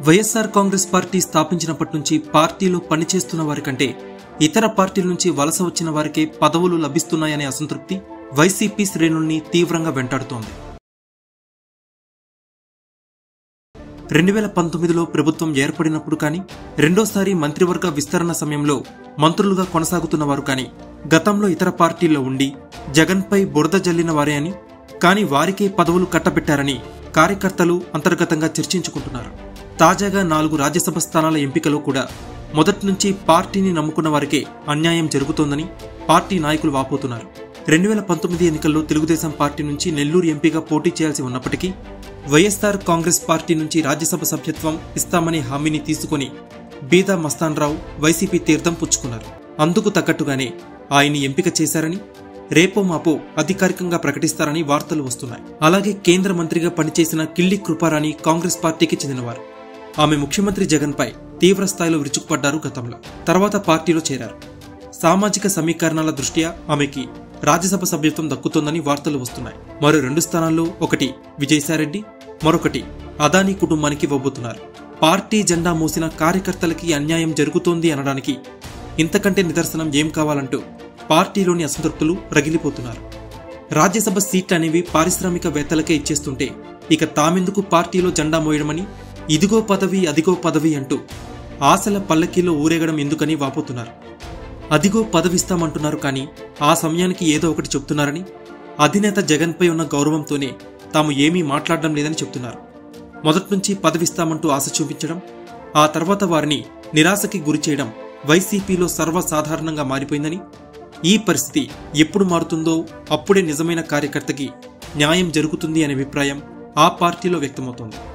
YSR Congress party స్థాపించినప్పటి నుంచి పార్టీలో పనిచేస్తున్న వారి కంటే ఇతర పార్టీల నుంచి వలస వచ్చిన వారికే పదవులు లభిస్తున్నాయనే అసంతృప్తి వైసీపీ శ్రేణుల్ని తీవ్రంగా వెంటాడుతోంది రెండు వేల పంతొమ్మిదిలో ప్రభుత్వం ఏర్పడినప్పుడు కానీ రెండోసారి మంత్రివర్గ విస్తరణ సమయంలో మంత్రులుగా కొనసాగుతున్న వారు కానీ గతంలో ఇతర పార్టీల్లో ఉండి జగన్పై బురద జల్లిన వారే అని కానీ వారికే పదవులు కట్టబెట్టారని కార్యకర్తలు అంతర్గతంగా చర్చించుకుంటున్నారు తాజాగా నాలుగు రాజ్యసభ స్థానాల ఎంపికలో కూడా మొదటి నుంచి పార్టీని నమ్ముకున్న వారికే అన్యాయం జరుగుతోందని పార్టీ నాయకులు వాపోతున్నారు రెండు వేల పంతొమ్మిది ఎన్నికల్లో తెలుగుదేశం పార్టీ నుంచి నెల్లూరు ఎంపీగా పోటీ చేయాల్సి ఉన్నప్పటికీ వైఎస్ఆర్ కాంగ్రెస్ పార్టీ నుంచి రాజ్యసభ సభ్యత్వం ఇస్తామనే హామీని తీసుకుని బీదా మస్తాన్ రావు వైసీపీ తీర్థం పుచ్చుకున్నారు అందుకు తగ్గట్టుగానే ఆయన్ని ఎంపిక చేశారని రేపో మాపో అధికారికంగా ప్రకటిస్తారని వార్తలు వస్తున్నాయి అలాగే కేంద్ర మంత్రిగా పనిచేసిన కిల్లి కృపారాణి కాంగ్రెస్ పార్టీకి చెందినవారు ఆమె ముఖ్యమంత్రి జగన్పై తీవ్ర స్థాయిలో విరుచుకుపడ్డారు గతంలో తర్వాత పార్టీలో చేరారు సామాజిక సమీకరణాల దృష్ట్యా ఆమెకి రాజ్యసభ సభ్యత్వం దక్కుతోందని వార్తలు వస్తున్నాయి మరో రెండు స్థానాల్లో ఒకటి విజయసాయిరెడ్డి మరొకటి అదానీ కుటుంబానికి ఇవ్వబోతున్నారు పార్టీ జెండా మోసిన కార్యకర్తలకి అన్యాయం జరుగుతోంది అనడానికి ఇంతకంటే నిదర్శనం ఏం కావాలంటూ పార్టీలోని అసంతృప్తులు రగిలిపోతున్నారు రాజ్యసభ సీట్లు అనేవి పారిశ్రామికవేత్తలకే ఇచ్చేస్తుంటే ఇక తామెందుకు పార్టీలో జెండా మోయడమని ఇదిగో పదవి అదిగో పదవి అంటూ ఆశల పల్లకీలో ఊరేగడం ఎందుకని వాపోతున్నారు అదిగో పదవిస్తామంటున్నారు కానీ ఆ సమయానికి ఏదో ఒకటి చెప్తున్నారని అధినేత జగన్పై ఉన్న గౌరవంతోనే తాము ఏమీ మాట్లాడడం లేదని చెప్తున్నారు మొదట్నుంచి పదవిస్తామంటూ ఆశ చూపించడం ఆ తర్వాత వారిని నిరాశకి గురి చేయడం వైసీపీలో సర్వసాధారణంగా మారిపోయిందని ఈ పరిస్థితి ఎప్పుడు మారుతుందో అప్పుడే నిజమైన కార్యకర్తకి న్యాయం జరుగుతుంది అనే అభిప్రాయం ఆ పార్టీలో వ్యక్తమవుతోంది